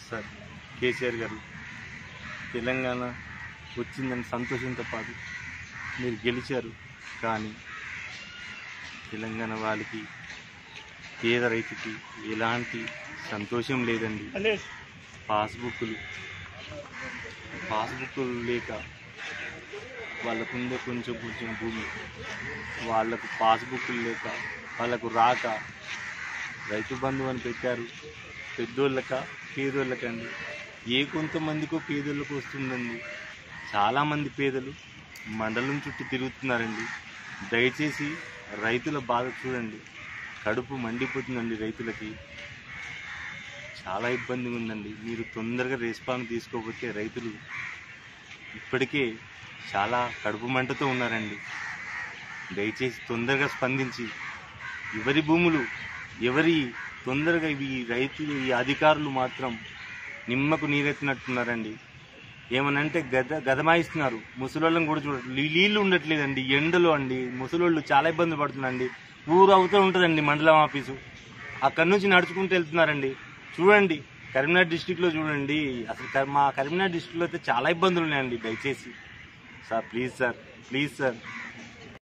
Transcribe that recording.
sir KCR గారు తెలంగాణ వచ్చిందని సంతోషంతో పాటు మీరు గెలిచారు కానీ తెలంగాణ వాళ్ళకి పేద రైతుకి ఎలాంటి సంతోషం లేదండి పాస్బుక్లు పాస్బుక్లు లేక వాళ్ళకుండే కొంచెం కొంచెం భూమి వాళ్ళకు పాస్బుక్లు లేక వాళ్ళకు రాక రైతు బంధు అని పెట్టారు పెద్దోళ్ళక పేదోళ్ళకండి ఏ కొంతమందికో పేదోళ్ళకు వస్తుందండి చాలామంది పేదలు మండలం చుట్టూ తిరుగుతున్నారండి దయచేసి రైతుల బాధ చూడండి కడుపు మండిపోతుందండి రైతులకి చాలా ఇబ్బందిగా ఉందండి మీరు తొందరగా రెస్పాన్స్ తీసుకోకపోతే రైతులు ఇప్పటికే చాలా కడుపు మంటతో ఉన్నారండి దయచేసి తొందరగా స్పందించి ఎవరి భూములు ఎవరి తొందరగా ఇవి రైతులు ఈ అధికారులు మాత్రం నిమ్మకు నీరెత్తినట్టున్నారండి ఏమనంటే గద గదమాయిస్తున్నారు ముసలోళ్ళని కూడా చూడ నీళ్ళు ఉండట్లేదండి ఎండలో అండి ముసలోళ్ళు చాలా ఇబ్బంది పడుతున్నారండి ఊరు అవుతూ ఉంటుందండి మండలం ఆఫీసు అక్కడి నుంచి నడుచుకుంటూ వెళ్తున్నారండి చూడండి కరీంనగర్ డిస్టిక్లో చూడండి అసలు కర్- మా కరీంనగర్ డిస్టిక్లో అయితే చాలా ఇబ్బందులు ఉన్నాయండి దయచేసి sir please sir please sir